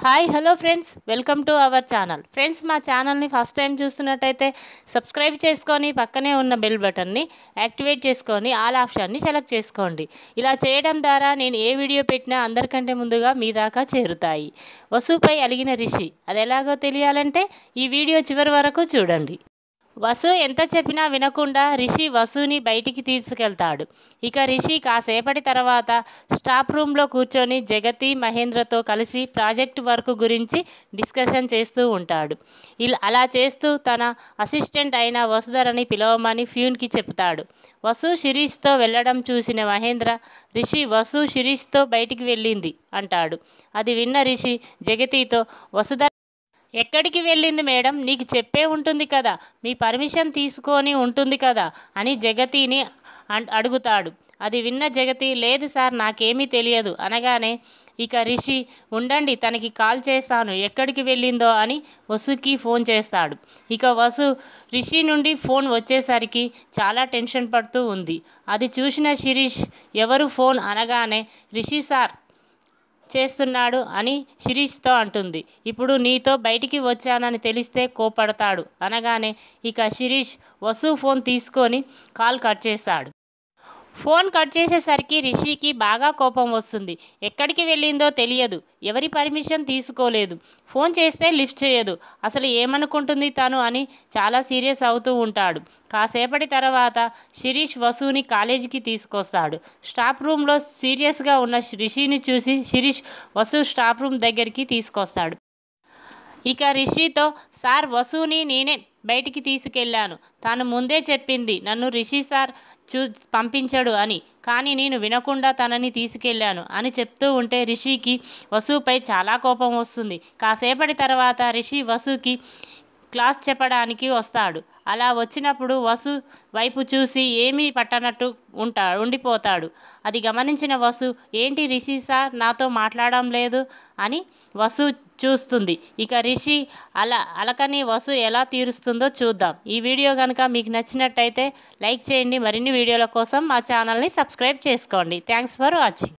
hi hello friends welcome to our channel friends మా ఛానల్ని first time చూస్తున్నట్టయితే subscribe చేసుకొని పక్కనే ఉన్న బెల్ బటన్ని యాక్టివేట్ చేసుకొని ఆల్ ఆప్షన్ని సెలెక్ట్ చేసుకోండి ఇలా చేయడం ద్వారా నేను ఏ వీడియో పెట్టినా అందరికంటే ముందుగా మీ దాకా చేరుతాయి వసుపై అలిగిన రిషి అది ఎలాగో తెలియాలంటే ఈ వీడియో చివరి వరకు చూడండి వసు ఎంత చెప్పినా వినకుండా రిషి వసుని బయటికి తీసుకెళ్తాడు ఇక రిషి కాసేపటి తర్వాత స్టాఫ్ రూమ్లో కూర్చొని జగతి మహేంద్రతో కలిసి ప్రాజెక్ట్ వర్క్ గురించి డిస్కషన్ చేస్తూ ఉంటాడు ఇలా అలా చేస్తూ తన అసిస్టెంట్ అయిన వసుధరని పిలవమని ఫ్యూన్కి చెప్తాడు వసు శిరీష్తో వెళ్ళడం చూసిన మహేంద్ర రిషి వసు శిరీష్తో బయటికి వెళ్ళింది అంటాడు అది విన్న రిషి జగతితో వసుధర ఎక్కడికి వెళ్ళింది మేడం నీకు చెప్పే ఉంటుంది కదా మీ పర్మిషన్ తీసుకొని ఉంటుంది కదా అని జగతిని అన్- అడుగుతాడు అది విన్న జగతి లేదు సార్ నాకేమీ తెలియదు అనగానే ఇక రిషి ఉండండి తనకి కాల్ చేస్తాను ఎక్కడికి వెళ్ళిందో అని వసుకి ఫోన్ చేస్తాడు ఇక వసు రిషి నుండి ఫోన్ వచ్చేసరికి చాలా టెన్షన్ పడుతూ ఉంది అది చూసిన శిరీష్ ఎవరు ఫోన్ అనగానే రిషి సార్ చేస్తున్నాడు అని శిరీష్తో అంటుంది ఇప్పుడు నీతో బయటికి వచ్చానని తెలిస్తే కోపడతాడు అనగానే ఇక శిరీష్ వసు ఫోన్ తీసుకొని కాల్ కట్ చేస్తాడు ఫోన్ కట్ చేసేసరికి రిషికి బాగా కోపం వస్తుంది ఎక్కడికి వెళ్ళిందో తెలియదు ఎవరి పర్మిషన్ తీసుకోలేదు ఫోన్ చేస్తే లిఫ్ట్ చేయదు అసలు ఏమనుకుంటుంది తను అని చాలా సీరియస్ అవుతూ ఉంటాడు కాసేపటి తర్వాత శిరీష్ వసుని కాలేజీకి తీసుకొస్తాడు స్టాఫ్ రూమ్లో సీరియస్గా ఉన్న రిషిని చూసి శిరీష్ వసు స్టాఫ్ రూమ్ దగ్గరికి తీసుకొస్తాడు ఇక రిషితో సార్ వసుని నేనే బయటికి తీసుకెళ్ళాను తాను ముందే చెప్పింది నన్ను రిషి సార్ చూ పంపించడు అని కానీ నేను వినకుండా తనని తీసుకెళ్ళాను అని చెప్తూ ఉంటే రిషికి వసుపై చాలా కోపం వస్తుంది కాసేపటి తర్వాత రిషి వసుకి క్లాస్ చెప్పడానికి వస్తాడు అలా వచ్చినప్పుడు వసు వైపు చూసి ఏమీ పట్టనట్టు ఉంటా ఉండిపోతాడు అది గమనించిన వసు ఏంటి రిషి సార్ నాతో మాట్లాడడం లేదు అని వసు చూస్తుంది ఇక రిషి అలా అలకని వసు ఎలా తీరుస్తుందో చూద్దాం ఈ వీడియో కనుక మీకు నచ్చినట్టయితే లైక్ చేయండి మరిన్ని వీడియోల కోసం మా ఛానల్ని సబ్స్క్రైబ్ చేసుకోండి థ్యాంక్స్ ఫర్ వాచింగ్